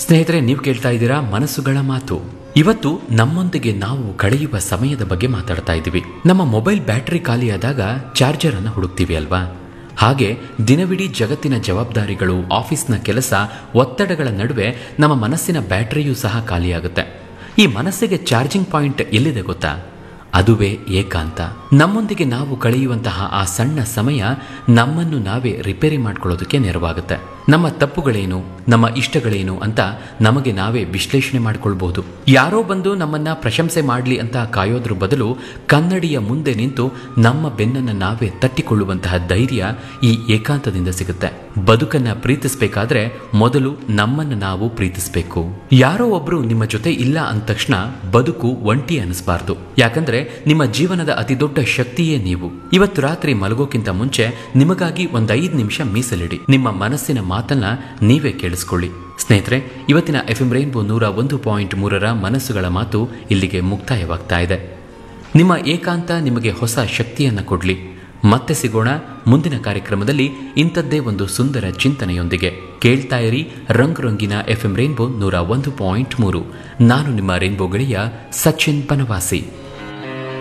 ಸ್ನೇಹಿತರೆ ನೀವು ಕೇಳ್ತಾ ಇದ್ದೀರಾ ಮನಸ್ಸುಗಳ ಮಾತು ಇವತ್ತು ನಮ್ಮೊಂದಿಗೆ ನಾವು ಕಳೆಯುವ ಸಮಯದ ಬಗ್ಗೆ ಮಾತಾಡ್ತಾ ಇದ್ದೀವಿ ನಮ್ಮ ಮೊಬೈಲ್ ಬ್ಯಾಟರಿ ಖಾಲಿಯಾದಾಗ ಚಾರ್ಜರ್ ಅನ್ನು ಹುಡುಕ್ತೀವಿ ಅಲ್ವಾ ಹಾಗೆ ದಿನವಿಡೀ ಜಗತ್ತಿನ ಜವಾಬ್ದಾರಿಗಳು ಆಫೀಸ್ನ ಕೆಲಸ ಒತ್ತಡಗಳ ನಡುವೆ ನಮ್ಮ ಮನಸ್ಸಿನ ಬ್ಯಾಟರಿಯೂ ಸಹ ಖಾಲಿಯಾಗುತ್ತೆ ಈ ಮನಸ್ಸಿಗೆ ಚಾರ್ಜಿಂಗ್ ಪಾಯಿಂಟ್ ಎಲ್ಲಿದೆ ಗೊತ್ತಾ ಅದುವೇ ಏಕಾಂತ ನಮ್ಮೊಂದಿಗೆ ನಾವು ಕಳೆಯುವಂತಹ ಆ ಸಣ್ಣ ಸಮಯ ನಮ್ಮನ್ನು ನಾವೇ ರಿಪೇರಿ ಮಾಡ್ಕೊಳ್ಳೋದಕ್ಕೆ ನೆರವಾಗುತ್ತೆ ನಮ್ಮ ತಪ್ಪುಗಳೇನು ನಮ್ಮ ಇಷ್ಟಗಳೇನು ಅಂತ ನಮಗೆ ನಾವೇ ವಿಶ್ಲೇಷಣೆ ಮಾಡಿಕೊಳ್ಬಹುದು ಯಾರೋ ಬಂದು ನಮ್ಮನ್ನ ಪ್ರಶಂಸೆ ಮಾಡಲಿ ಅಂತ ಕಾಯೋದ್ರ ಬದಲು ಕನ್ನಡಿಯ ಮುಂದೆ ನಿಂತು ನಮ್ಮ ಬೆನ್ನನ್ನು ನಾವೇ ತಟ್ಟಿಕೊಳ್ಳುವಂತಹ ಧೈರ್ಯ ಈ ಏಕಾಂತದಿಂದ ಸಿಗುತ್ತೆ ಬದುಕನ್ನ ಪ್ರೀತಿಸಬೇಕಾದ್ರೆ ಮೊದಲು ನಮ್ಮನ್ನು ನಾವು ಪ್ರೀತಿಸಬೇಕು ಯಾರೋ ಒಬ್ರು ನಿಮ್ಮ ಜೊತೆ ಇಲ್ಲ ಅಂದ ತಕ್ಷಣ ಬದುಕು ಒಂಟಿ ಅನಿಸ್ಬಾರ್ದು ಯಾಕಂದ್ರೆ ನಿಮ್ಮ ಜೀವನದ ಅತಿ ದೊಡ್ಡ ಶಕ್ತಿಯೇ ನೀವು ಇವತ್ತು ರಾತ್ರಿ ಮಲಗೋಕ್ಕಿಂತ ಮುಂಚೆ ನಿಮಗಾಗಿ ಒಂದ್ ಐದು ನಿಮಿಷ ಮೀಸಲಿಡಿ ನಿಮ್ಮ ಮನಸ್ಸಿನ ಮಾತನ್ನ ನೀವೇ ಕೇಳಿಸ್ಕೊಳ್ಳಿ ಸ್ನೇಹಿತರೆ ಇವತ್ತಿನ ಎಫ್ ಎಂ ರೈನ್ಬೋ ನೂರ ಒಂದು ಪಾಯಿಂಟ್ ಮೂರರ ಮನಸ್ಸುಗಳ ಮಾತು ಇಲ್ಲಿಗೆ ಮುಕ್ತಾಯವಾಗ್ತಾ ಇದೆ ನಿಮ್ಮ ಏಕಾಂತ ನಿಮಗೆ ಹೊಸ ಶಕ್ತಿಯನ್ನು ಕೊಡ್ಲಿ ಮತ್ತೆ ಸಿಗೋಣ ಮುಂದಿನ ಕಾರ್ಯಕ್ರಮದಲ್ಲಿ ಇಂಥದ್ದೇ ಒಂದು ಸುಂದರ ಚಿಂತನೆಯೊಂದಿಗೆ ಕೇಳ್ತಾ ಇರಿ ರಂಗ್ ರಂಗಿನ ಎಫ್ ಎಂ ರೈನ್ಬೋ ನೂರ ಒಂದು ಪಾಯಿಂಟ್ ಮೂರು ನಾನು ನಿಮ್ಮ ರೈನ್ಬೋ ಗೆಳೆಯ ಸಚಿನ್ ಬನವಾಸಿ